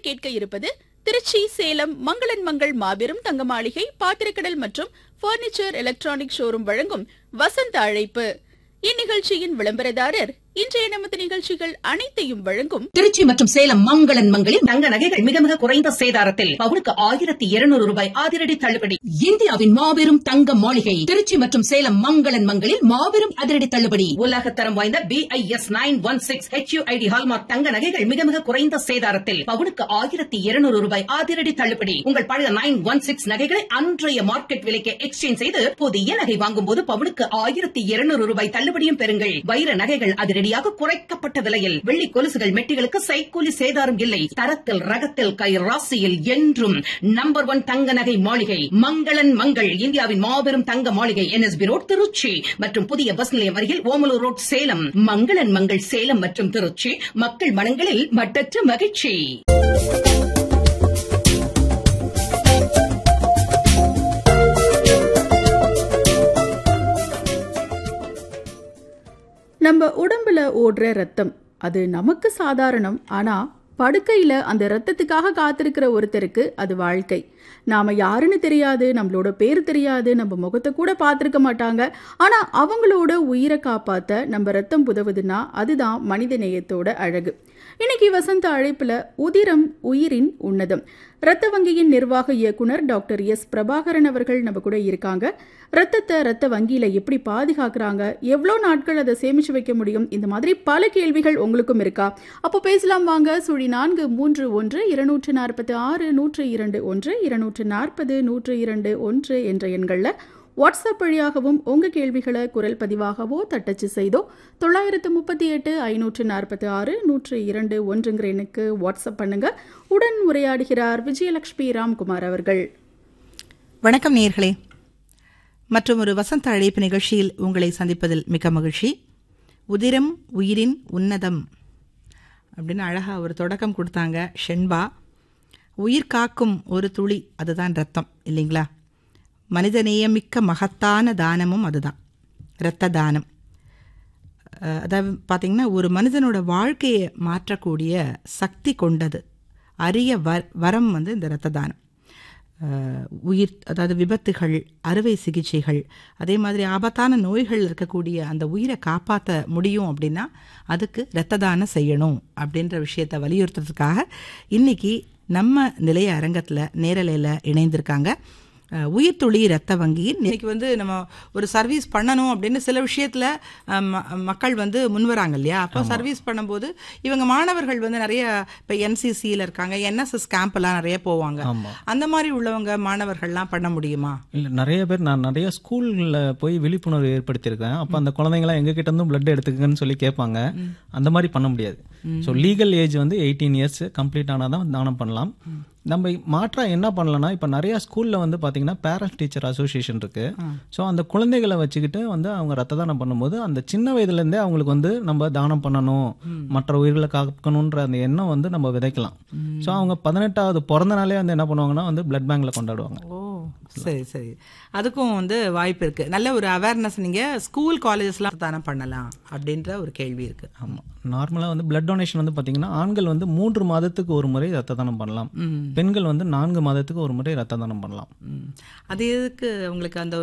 கேட்க இருப்பது திருச்சி சேலம் மங்களன் மங்கள் மாபெரும் தங்க மாளிகை பாத்திரக்கடல் மற்றும் பர்னிச்சர் எலக்ட்ரானிக் ஷோரூம் வழங்கும் வசந்த அழைப்பு இந்நிகழ்ச்சியின் விளம்பரதாரர் இன்றைய நமது நிகழ்ச்சிகள் அனைத்தையும் வழங்கும் திருச்சி மற்றும் சேலம் மங்களன் மங்களில் தங்க நகைகள் மிக மிக குறைந்த சேதாரத்தில் பவுனுக்கு ஆயிரத்தி இருநூறு ரூபாய் அதிரடி தள்ளுபடி இந்தியாவின் மாபெரும் தங்க மாளிகை திருச்சி மற்றும் சேலம் மங்களன் மங்களில் மாபெரும் அதிரடி தள்ளுபடி உலகத்தரம் வாய்ந்த B I S nine one six HUID hallmark தங்க நகைகள் மிக மிக குறைந்த சேதாரத்தில் பவுனுக்கு ஆயிரத்தி இருநூறு ரூபாய் அதிரடி தள்ளுபடி உங்கள் பழைய நைன் ஒன் சிக்ஸ் நகைகளை அன்றைய மார்க்கெட் விலைக்கு எக்ஸ்சேஞ்ச் செய்து புதிய நகை வாங்கும் போது பவுனுக்கு ஆயிரத்தி இருநூறு ரூபாய் தள்ளுபடியும் பெறுங்கள் வைர நகைகள் அதிரடியாக குறைக்கப்பட்ட விலையில் வெள்ளி கொலுசுகள் மெட்டிகளுக்கு சைக்கூலி சேதாரம் இல்லை தரத்தில் ரகத்தில் கை ராசியில் என்றும் நம்பர் ஒன் தங்க நகை மாளிகை மங்களன் மங்கள் இந்தியாவின் மாபெரும் தங்க மாளிகை என்எஸ்பி ரோட் திருச்சி மற்றும் புதிய பஸ் நிலையம் அருகில் ஓமலூர் ரோட் சேலம் மங்களன் மங்கள் சேலம் மற்றும் திருச்சி மக்கள் மனங்களில் மட்டற்ற மகிழ்ச்சி நம்ம உடம்புல ஓடுற ரத்தம் அது நமக்கு சாதாரணம் ஆனா படுக்கையில அந்த ரத்தத்துக்காக காத்திருக்கிற ஒருத்தருக்கு அது வாழ்க்கை நாம யாருன்னு தெரியாது நம்மளோட பேர் தெரியாது நம்ம முகத்தை கூட பார்த்துருக்க மாட்டாங்க ஆனா அவங்களோட உயிரை காப்பாத்த நம்ம ரத்தம் உதவுதுன்னா அதுதான் மனித நேயத்தோட அழகு இன்னைக்கு வசந்த அழைப்புல உதிரம் உயிரின் உன்னதம் ரத்த வங்கியின் நிர்வாக இயக்குனர் டாக்டர் எஸ் பிரபாகரன் அவர்கள் நம்ம கூட இருக்காங்க ரத்தத்தை ரத்த வங்கியில எப்படி பாதுகாக்கிறாங்க எவ்வளோ நாட்கள் அதை சேமிச்சு வைக்க முடியும் இந்த மாதிரி பல கேள்விகள் உங்களுக்கும் இருக்கா அப்போ பேசலாம் வாங்க சுழி நான்கு மூன்று ஒன்று இருநூற்று நாற்பத்தி ஆறு நூற்று இரண்டு ஒன்று இருநூற்று நாற்பது நூற்று இரண்டு ஒன்று என்ற எண்களில் வாட்ஸ்அப் வழியாகவும் உங்க கேள்விகளை குரல் பதிவாகவோ தட்டச்சு செய்தோ தொள்ளாயிரத்து முப்பத்தி எட்டு ஐநூற்று நாற்பத்தி ஆறு நூற்று இரண்டு ஒன்றுங்கிற எண்ணுக்கு வாட்ஸ்அப் பண்ணுங்க உடன் உரையாடுகிறார் விஜயலட்சுமி ராம்குமார் அவர்கள் வணக்கம் நேர்களே மற்றும் ஒரு வசந்த அழைப்பு நிகழ்ச்சியில் உங்களை சந்திப்பதில் மிக்க மகிழ்ச்சி உதிரம் உயிரின் உன்னதம் அப்படின்னு அழகாக ஒரு தொடக்கம் கொடுத்தாங்க ஷென்பா உயிர் காக்கும் ஒரு துளி அதுதான் ரத்தம் இல்லைங்களா மனிதநேயமிக்க மகத்தான தானமும் அதுதான் இரத்த தானம் அஹ், அதாவது பார்த்திங்கன்னா ஒரு மனிதனோட வாழ்க்கையை மாற்றக்கூடிய சக்தி கொண்டது அரிய வ வரம் வந்து இந்த இரத்த தானம் அஹ், உயிர் அதாவது விபத்துகள் அறுவை சிகிச்சைகள் அதே மாதிரி ஆபத்தான நோய்கள் இருக்கக்கூடிய அந்த உயிரை காப்பாற்ற முடியும் அப்படின்னா அதுக்கு இரத்த தானம் செய்யணும் அப்படின்ற விஷயத்தை வலியுறுத்துறதுக்காக இன்னைக்கு நம்ம நிலைய அரங்கத்தில் நேரலையில் இணைந்திருக்காங்க அஹ், உயிர் துளி ரத்த வங்கியின் இன்னைக்கு வந்து நம்ம ஒரு சர்வீஸ் பண்ணணும் அப்படின்னு சில விஷயத்தில் மக்கள் வந்து முன்வராங்க இல்லையா அப்போ சர்வீஸ் பண்ணும்போது இவங்க மாணவர்கள் வந்து நிறைய இப்போ என்சிசியில் இருக்காங்க என்எஸ்எஸ் கேம்ப்லாம் நிறைய போவாங்க ஆமா. அந்த மாதிரி உள்ளவங்க மாணவர்கள்லாம் பண்ண முடியுமா இல்லை நிறைய பேர் நான் நிறைய ஸ்கூல்ல போய் விழிப்புணர்வு ஏற்படுத்தியிருக்கேன் அப்போ அந்த குழந்தைங்களாம் எங்க கிட்ட இருந்தும் பிளட் எடுத்துக்கங்கன்னு சொல்லி கேட்பாங்க அந்த மாதிரி பண்ண முடியாது ஸோ லீகல் ஏஜ் வந்து எயிட்டீன் இயர்ஸ் கம்ப்ளீட் ஆனால் தான் தானம் பண்ணலாம் நம்ம மாற்றா என்ன பண்ணலாம்னா இப்போ நிறைய ஸ்கூல்ல வந்து பார்த்தீங்கன்னா பேரண்ட் டீச்சர் அசோசியேஷன் இருக்கு ஸோ அந்த குழந்தைகளை வச்சுக்கிட்டு வந்து அவங்க ரத்த தானம் பண்ணும்போது அந்த சின்ன வயதுலேருந்தே அவங்களுக்கு வந்து நம்ம தானம் பண்ணணும் மற்ற உயிர்களை காக்கணுன்ற அந்த எண்ணம் வந்து நம்ம விதைக்கலாம் ஸோ அவங்க பதினெட்டாவது பிறந்த நாளே வந்து என்ன பண்ணுவாங்கன்னா வந்து பிளட் பேங்க்ல கொண்டாடுவாங்க ஓ சரி சரி அதுக்கும் வந்து வாய்ப்பு இருக்கு நல்ல ஒரு அவேர்னஸ் நீங்க ஸ்கூல் காலேஜஸ்லாம் தானம் பண்ணலாம் அப்படின்ற ஒரு கேள்வி இருக்கு ஆமாம் நார்மலாக வந்து பிளட் டொனேஷன் வந்து பார்த்தீங்கன்னா ஆண்கள் வந்து மூன்று மாதத்துக்கு ஒரு முறை ரத்த தானம் பண்ணலாம் பெண்கள் வந்து நான்கு மாதத்துக்கு ஒரு முறை ரத்த தானம் பண்ணலாம் ம். அது எதுக்கு உங்களுக்கு அந்த